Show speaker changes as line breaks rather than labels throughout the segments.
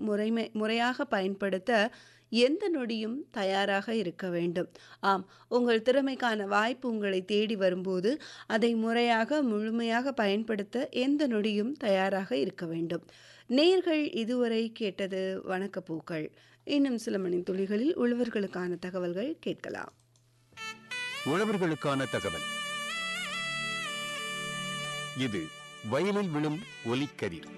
முறைமை முறையாக பயன்படுத்த எந்த நொடியும் தயாராக இருக்க வேண்டும் ஆம் உங்கள் திறமைக்கான வாய்ப்பு உங்களை தேடி வரும்போது அதை முறையாக முழுமையாக பயன்படுத்த எந்த நொடியும் தயாராக இருக்க வேண்டும் நேர்கள் இதுவரை கேட்டது வணக்கப்பூக்கள் இன்னும் சில மணி துளிகளில் உழவர்களுக்கான தகவல்கள் கேட்கலாம்
உழவர்களுக்கான தகவல் இது வயலில் விழும் ஒலிக்கதிர்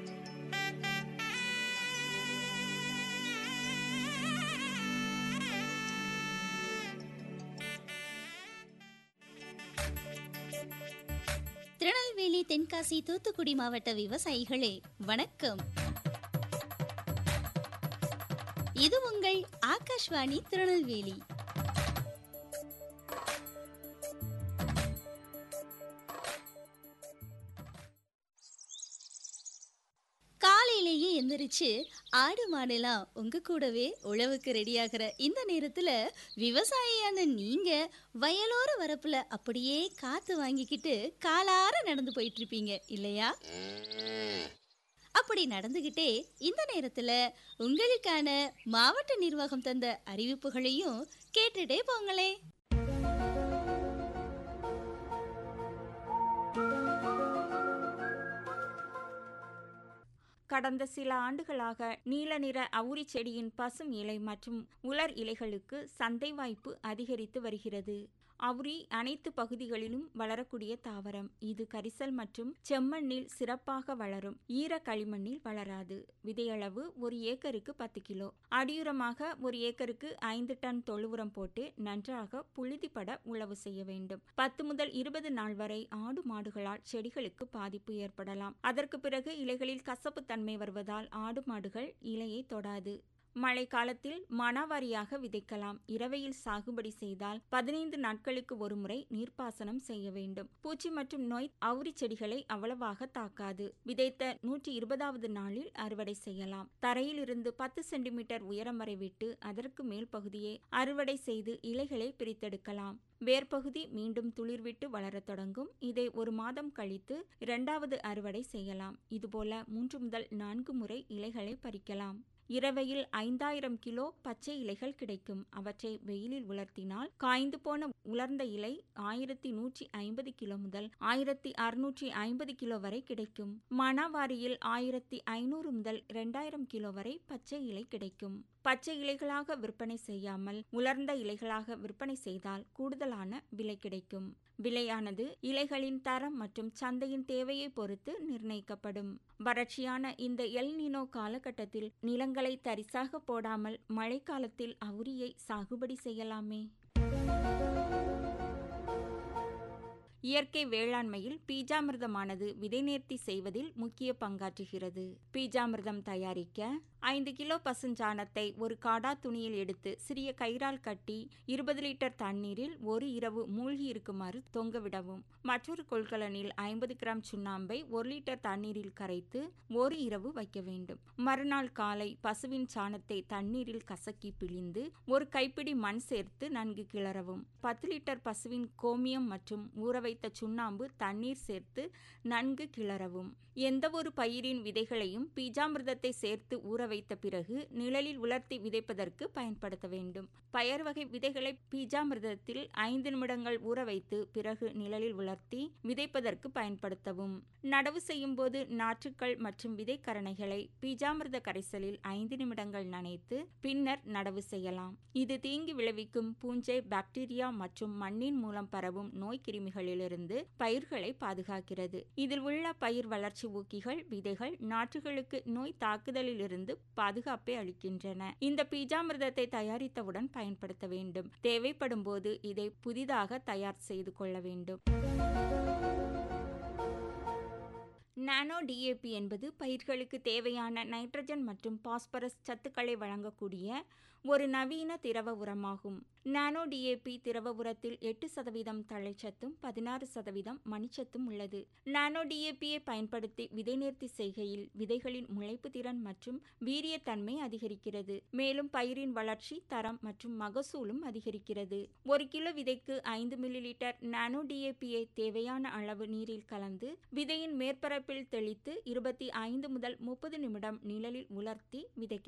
திருநெல்வேலி தென்காசி தூத்துக்குடி மாவட்ட விவசாயிகளே வணக்கம் இது உங்கள் ஆகாஷ்வாணி திருநெல்வேலி காலையிலேயே எந்திரிச்சு ஆடு மாடெல்லாம் உங்க கூடவே உழவுக்கு ரெடியாகிற இந்த நேரத்துல விவசாயியான நீங்க வயலோர வரப்புல அப்படியே காத்து வாங்கிக்கிட்டு காலார நடந்து போயிட்டு இருப்பீங்க இல்லையா அப்படி நடந்துகிட்டே இந்த நேரத்துல உங்களுக்கான மாவட்ட நிர்வாகம் தந்த அறிவிப்புகளையும் கேட்டுட்டே போங்களே
கடந்த சில ஆண்டுகளாக நீல நிற அவுரி செடியின் பசும் இலை மற்றும் உலர் இலைகளுக்கு சந்தை வாய்ப்பு அதிகரித்து வருகிறது அவுரி அனைத்து பகுதிகளிலும் வளரக்கூடிய தாவரம் இது கரிசல் மற்றும் செம்மண்ணில் சிறப்பாக வளரும் ஈர களிமண்ணில் வளராது விதையளவு ஒரு ஏக்கருக்கு பத்து கிலோ அடியுரமாக ஒரு ஏக்கருக்கு ஐந்து டன் தொழு உரம் போட்டு நன்றாக புழுதிப்பட உழவு செய்ய வேண்டும் பத்து முதல் இருபது நாள் வரை ஆடு மாடுகளால் செடிகளுக்கு பாதிப்பு ஏற்படலாம் அதற்கு பிறகு இலைகளில் கசப்பு தன்மை வருவதால் ஆடு மாடுகள் இலையை தொடாது மழை காலத்தில் மணவாரியாக விதைக்கலாம் இரவையில் சாகுபடி செய்தால் பதினைந்து நாட்களுக்கு ஒருமுறை நீர்ப்பாசனம் செய்ய வேண்டும் பூச்சி மற்றும் நோய் அவுரி செடிகளை அவ்வளவாக தாக்காது விதைத்த நூற்றி இருபதாவது நாளில் அறுவடை செய்யலாம் தரையிலிருந்து பத்து சென்டிமீட்டர் உயரம் வரை விட்டு அதற்கு மேல் பகுதியை அறுவடை செய்து இலைகளை பிரித்தெடுக்கலாம் வேர்பகுதி மீண்டும் துளிர்விட்டு வளரத் தொடங்கும் இதை ஒரு மாதம் கழித்து இரண்டாவது அறுவடை செய்யலாம் இதுபோல மூன்று முதல் நான்கு முறை இலைகளை பறிக்கலாம் இரவையில் ஐந்தாயிரம் கிலோ பச்சை இலைகள் கிடைக்கும் அவற்றை வெயிலில் உலர்த்தினால் காய்ந்து போன உலர்ந்த இலை ஆயிரத்தி நூற்றி ஐம்பது கிலோ முதல் ஆயிரத்தி அறுநூற்றி ஐம்பது கிலோ வரை கிடைக்கும் மணவாரியில் ஆயிரத்தி ஐநூறு முதல் இரண்டாயிரம் கிலோ வரை பச்சை இலை கிடைக்கும் பச்சை இலைகளாக விற்பனை செய்யாமல் உலர்ந்த இலைகளாக விற்பனை செய்தால் கூடுதலான விலை கிடைக்கும் விலையானது இலைகளின் தரம் மற்றும் சந்தையின் தேவையை பொறுத்து நிர்ணயிக்கப்படும் வறட்சியான இந்த எல் நினோ காலகட்டத்தில் நிலங்களை தரிசாக போடாமல் மழைக்காலத்தில் அவுரியை சாகுபடி செய்யலாமே இயற்கை வேளாண்மையில் பீஜாமிர்தமானது விதை நேர்த்தி செய்வதில் முக்கிய பங்காற்றுகிறது பீஜாமிர்தம் தயாரிக்க ஐந்து கிலோ பசுஞ்சாணத்தை ஒரு காடா துணியில் எடுத்து சிறிய கயிறால் கட்டி இருபது லிட்டர் தண்ணீரில் ஒரு இரவு மூழ்கி இருக்குமாறு தொங்கவிடவும் மற்றொரு கொள்கலனில் ஐம்பது கிராம் சுண்ணாம்பை ஒரு லிட்டர் தண்ணீரில் கரைத்து ஒரு இரவு வைக்க வேண்டும் மறுநாள் காலை பசுவின் சாணத்தை தண்ணீரில் கசக்கி பிழிந்து ஒரு கைப்பிடி மண் சேர்த்து நன்கு கிளறவும் பத்து லிட்டர் பசுவின் கோமியம் மற்றும் ஊற வைத்த சுண்ணாம்பு தண்ணீர் சேர்த்து நன்கு கிளறவும் எந்த ஒரு பயிரின் விதைகளையும் பீஜாமிர்தத்தை சேர்த்து ஊற வைத்த பிறகு நிழலில் உலர்த்தி விதைப்பதற்கு பயன்படுத்த வேண்டும் பயர் வகை விதைகளை பீஜாமிர்தத்தில் ஐந்து நிமிடங்கள் ஊற வைத்து பிறகு நிழலில் உலர்த்தி விதைப்பதற்கு பயன்படுத்தவும் நடவு செய்யும் போது நாற்றுக்கள் மற்றும் விதைக்கரணைகளை பீஜாமிர்த கரைசலில் ஐந்து நிமிடங்கள் நனைத்து பின்னர் நடவு செய்யலாம் இது தீங்கி விளைவிக்கும் பூஞ்சை பாக்டீரியா மற்றும் மண்ணின் மூலம் பரவும் நோய் கிருமிகளிலிருந்து பயிர்களை பாதுகாக்கிறது இதில் உள்ள பயிர் வளர்ச்சி ஊக்கிகள் விதைகள் நாற்றுகளுக்கு நோய் தாக்குதலிலிருந்து பாதுகாப்பை அளிக்கின்றன இந்த பீஜாமிர்தத்தை தயாரித்தவுடன் பயன்படுத்த வேண்டும் தேவைப்படும் போது இதை புதிதாக தயார் செய்து கொள்ள வேண்டும் நானோ டிஏபி என்பது பயிர்களுக்கு தேவையான நைட்ரஜன் மற்றும் பாஸ்பரஸ் சத்துக்களை வழங்கக்கூடிய ஒரு நவீன திரவ உரமாகும் நானோ டிஏபி திரவ உரத்தில் எட்டு சதவீதம் தழைச்சத்தும் பதினாறு சதவீதம் மணிச்சத்தும் உள்ளது நானோ டிஏபியை பயன்படுத்தி விதை நேர்த்தி செய்கையில் விதைகளின் முளைப்பு திறன் மற்றும் வீரியத்தன்மை அதிகரிக்கிறது மேலும் பயிரின் வளர்ச்சி தரம் மற்றும் மகசூலும் அதிகரிக்கிறது ஒரு கிலோ விதைக்கு ஐந்து மில்லி லிட்டர் நானோ டிஏபியை தேவையான அளவு நீரில் கலந்து விதையின் மேற்பரப்பில் தெளித்து இருபத்தி ஐந்து முதல் முப்பது நிமிடம் நிழலில் உலர்த்தி விதைக்க